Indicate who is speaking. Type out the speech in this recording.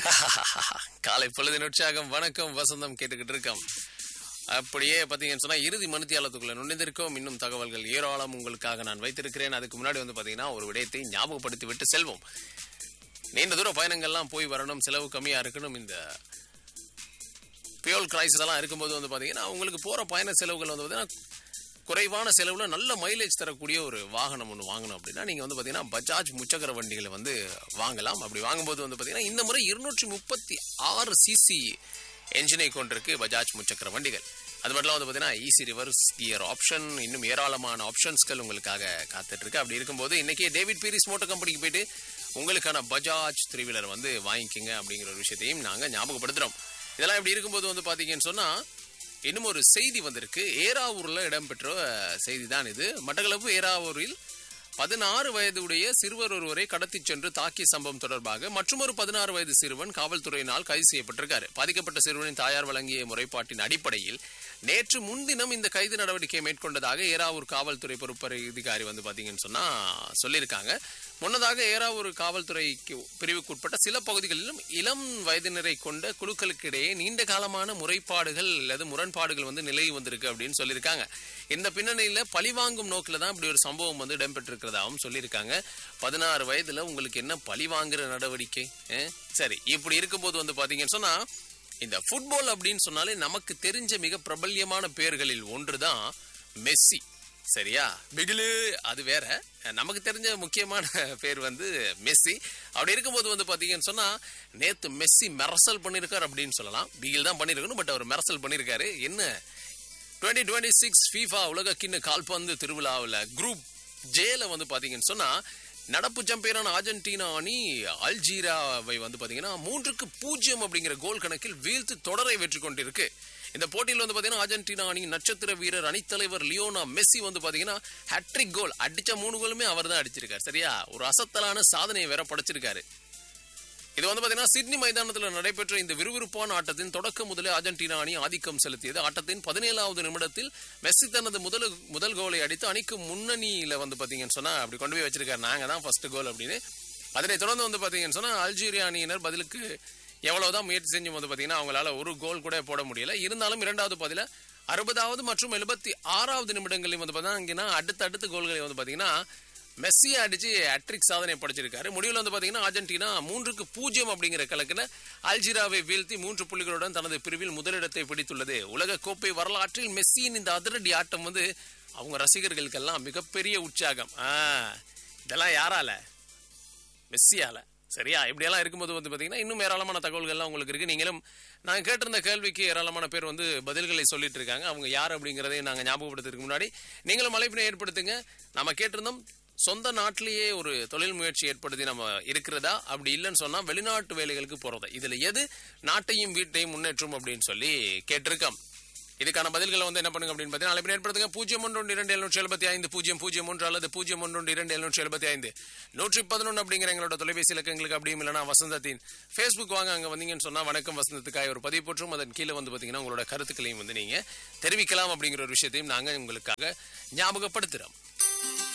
Speaker 1: காலை பொழுதின் உற்சாகம் வணக்கம் வசந்தம் கேட்டுக்கிட்டு இருக்கோம் அப்படியே பார்த்தீங்கன்னு சொன்னா இறுதி மணித்தியாலத்துக்குள்ள நுழைந்திருக்கோம் இன்னும் தகவல்கள் ஏராளம் உங்களுக்காக நான் வைத்திருக்கிறேன் அதுக்கு முன்னாடி வந்து பார்த்தீங்கன்னா ஒரு விடயத்தை ஞாபகப்படுத்தி விட்டு செல்வோம் நீண்ட தூர பயணங்கள்லாம் போய் வரணும் செலவு கம்மியா இருக்கணும் இந்த பியோல் கிரைசிஸ் எல்லாம் இருக்கும்போது வந்து பார்த்தீங்கன்னா உங்களுக்கு போற பயண செலவுகள் வந்து பார்த்தீங்கன்னா குறைவான செலவுல நல்ல மைலேஜ் தரக்கூடிய ஒரு வாகனம் ஒன்று வாங்கணும் அப்படின்னா நீங்க வந்து பார்த்தீங்கன்னா பஜாஜ் முச்சக்கர வண்டிகளை வந்து வாங்கலாம் அப்படி வாங்கும்போது வந்து பார்த்தீங்கன்னா இந்த முறை இருநூற்றி முப்பத்தி ஆறு சிசி என்ஜினை கொண்டிருக்கு பஜாஜ் முச்சக்கர வண்டிகள் அது மட்டும் வந்து பார்த்தீங்கன்னா ஈஸி ரிவர்ஸ் கியர் ஆப்ஷன் இன்னும் ஏராளமான ஆப்ஷன்ஸ்கள் உங்களுக்காக காத்துட்டு இருக்கு அப்படி இருக்கும்போது இன்னைக்கு டேவிட் பீரிஸ் மோட்டர் கம்பெனிக்கு போயிட்டு உங்களுக்கான பஜாஜ் த்ரீ வீலர் வந்து வாங்கிக்கிங்க அப்படிங்கிற ஒரு விஷயத்தையும் நாங்கள் ஞாபகப்படுத்துறோம் இதெல்லாம் இப்படி இருக்கும்போது வந்து பார்த்தீங்கன்னு சொன்னா இன்னும் ஒரு செய்தி வந்திருக்கு ஏராவூர்ல இடம்பெற்ற செய்தி தான் இது மட்டக்களப்பு ஏராவூரில் பதினாறு வயதுடைய சிறுவர் ஒருவரை கடத்திச் சென்று தாக்கிய சம்பவம் தொடர்பாக மற்றொரு பதினாறு வயது சிறுவன் காவல்துறையினால் கைது செய்யப்பட்டிருக்காரு பாதிக்கப்பட்ட சிறுவனின் தாயார் வழங்கிய முறைப்பாட்டின் அடிப்படையில் நேற்று முன்தினம் இந்த கைது நடவடிக்கையை மேற்கொண்டதாக ஏராவூர் காவல்துறை பொறுப்பறை அதிகாரி வந்து பாத்தீங்கன்னு சொன்னா சொல்லியிருக்காங்க முன்னதாக ஏராவூர் காவல்துறைக்கு பிரிவுக்குட்பட்ட சில பகுதிகளிலும் இளம் வயதினரை கொண்ட குழுக்களுக்கு இடையே நீண்ட காலமான முறைப்பாடுகள் அல்லது முரண்பாடுகள் வந்து நிலவி வந்திருக்கு அப்படின்னு சொல்லியிருக்காங்க இந்த பின்னணியில பழிவாங்கும் நோக்கில தான் இப்படி ஒரு சம்பவம் வந்து இடம்பெற்றிருக்கிறதாகவும் சொல்லியிருக்காங்க பதினாறு வயதுல உங்களுக்கு என்ன பழி வாங்குற நடவடிக்கை அஹ்? சரி இப்படி இருக்கும்போது வந்து பாத்தீங்கன்னு சொன்னா இந்த ஃபுட்பால் அப்படின்னு சொன்னாலே நமக்கு தெரிஞ்ச மிக பிரபல்யமான பேர்களில் ஒன்றுதான் மெஸ்ஸி சரியா பிகிலு அது வேற நமக்கு தெரிஞ்ச முக்கியமான பேர் வந்து மெஸ்ஸி அப்படி இருக்கும்போது வந்து பாத்தீங்கன்னு சொன்னா நேத்து மெஸ்ஸி மெரசல் பண்ணிருக்காரு அப்படின்னு சொல்லலாம் பிகில் தான் பண்ணிருக்கணும் பட் அவர் மெரசல் பண்ணிருக்காரு என்ன டுவெண்ட்டி டுவெண்ட்டி சிக்ஸ் ஃபீஃபா உலக கிண்ண கால்பந்து திருவிழாவில் குரூப் ஜேல வந்து பாத்தீங்கன்னு சொன்னா நடப்பு சாம்பியனான அர்ஜென்டினா அணி அல்ஜீராவை வந்து பாத்தீங்கன்னா மூன்றுக்கு பூஜ்ஜியம் அப்படிங்கிற கோல் கணக்கில் வீழ்த்து தொடரை வெற்றி கொண்டிருக்கு இந்த போட்டியில் வந்து பாத்தீங்கன்னா அர்ஜென்டினா அணி நட்சத்திர வீரர் அணித்தலைவர் லியோனா மெஸ்ஸி வந்து பாத்தீங்கன்னா ஹேட்ரிக் கோல் அடிச்ச மூணு கோலுமே அவர் தான் அடிச்சிருக்காரு சரியா ஒரு அசத்தலான சாதனையை வேற படைச்சிருக்காரு இது வந்து பாத்தீங்கன்னா சிட்னி மைதானத்தில் நடைபெற்ற இந்த விறுவிறுப்பான ஆட்டத்தின் தொடக்க முதலே அர்ஜென்டினா அணி ஆதிக்கம் செலுத்தியது ஆட்டத்தின் பதினேழாவது நிமிடத்தில் மெஸ்ஸி தனது முதல் முதல் கோலை அடித்து அணிக்கு முன்னணியில வந்து பாத்தீங்கன்னு சொன்னா அப்படி கொண்டு போய் வச்சிருக்காரு நாங்க தான் ஃபர்ஸ்ட் கோல் அப்படின்னு அதனை தொடர்ந்து வந்து பாத்தீங்கன்னு சொன்னா அல்ஜீரியா அணியினர் பதிலுக்கு எவ்வளவுதான் முயற்சி செஞ்சு வந்து பாத்தீங்கன்னா அவங்களால ஒரு கோல் கூட போட முடியல இருந்தாலும் இரண்டாவது பதில அறுபதாவது மற்றும் எழுபத்தி ஆறாவது நிமிடங்களையும் வந்து பாத்தீங்கன்னா அடுத்த அடுத்த கோல்களை வந்து பாத்தீங்கன்னா மெஸ்ஸியை அடிச்சு ஹேட்ரிக் சாதனை படைச்சிருக்காரு முடிவில் வந்து பாத்தீங்கன்னா அர்ஜென்டினா மூன்றுக்கு பூஜ்ஜியம் அப்படிங்கிற கலக்கின அல்ஜீராவை வீழ்த்தி மூன்று புள்ளிகளுடன் தனது பிரிவில் முதலிடத்தை பிடித்துள்ளது உலக கோப்பை வரலாற்றில் மெஸ்ஸியின் இந்த அதிரடி ஆட்டம் வந்து அவங்க ரசிகர்களுக்கெல்லாம் மிகப்பெரிய உற்சாகம் ஆ, இதெல்லாம் யாரால மெஸ்ஸியால சரியா இப்படியெல்லாம் இருக்கும்போது வந்து பாத்தீங்கன்னா இன்னும் ஏராளமான தகவல்கள்லாம் உங்களுக்கு இருக்கு நீங்களும் நாங்க கேட்டிருந்த கேள்விக்கு ஏராளமான பேர் வந்து பதில்களை சொல்லிட்டு இருக்காங்க அவங்க யார் அப்படிங்கறதையும் நாங்க ஞாபகப்படுத்துறதுக்கு முன்னாடி நீங்களும் அழைப்பினை ஏற்படுத்துங்க நம்ம கேட்டிருந்தோம் சொந்த நாட்டிலேயே ஒரு தொழில் முயற்சி ஏற்படுத்தி நம்ம இருக்கிறதா அப்படி இல்லைன்னு சொன்னா வெளிநாட்டு வேலைகளுக்கு போறது இதுல எது நாட்டையும் வீட்டையும் முன்னேற்றும் அப்படின்னு சொல்லி கேட்டிருக்கோம் இதுக்கான பதில்களை வந்து என்ன பண்ணுங்க அப்படின்னு பார்த்தீங்கன்னா அழைப்பு ஏற்படுத்துங்க பூஜ்ஜியம் ஒன்று ஒன்று இரண்டு எழுநூற்றி எழுபத்தி ஐந்து பூஜ்ஜியம் பூஜ்ஜியம் ஒன்று அல்லது பூஜ்ஜியம் ஒன்று ஒன்று இரண்டு எழுநூற்றி எழுபத்தி ஐந்து நூற்றி பதினொன்று அப்படிங்கிற எங்களோட தொலைபேசி இலக்கங்களுக்கு அப்படியும் இல்லைனா வசந்தத்தின் ஃபேஸ்புக் வாங்க அங்கே வந்தீங்கன்னு சொன்னால் வணக்கம் வசந்தத்துக்காக ஒரு பதிவு போற்றும் அதன் கீழே வந்து பார்த்தீங்கன்னா உங்களோட கருத்துக்களையும் வந்து நீங்கள் தெரிவிக்கலாம் அப்படிங்கிற ஒரு விஷயத்தையும் நாங்கள் உங்களுக்காக ஞாபகப்படுத்துகிறோம்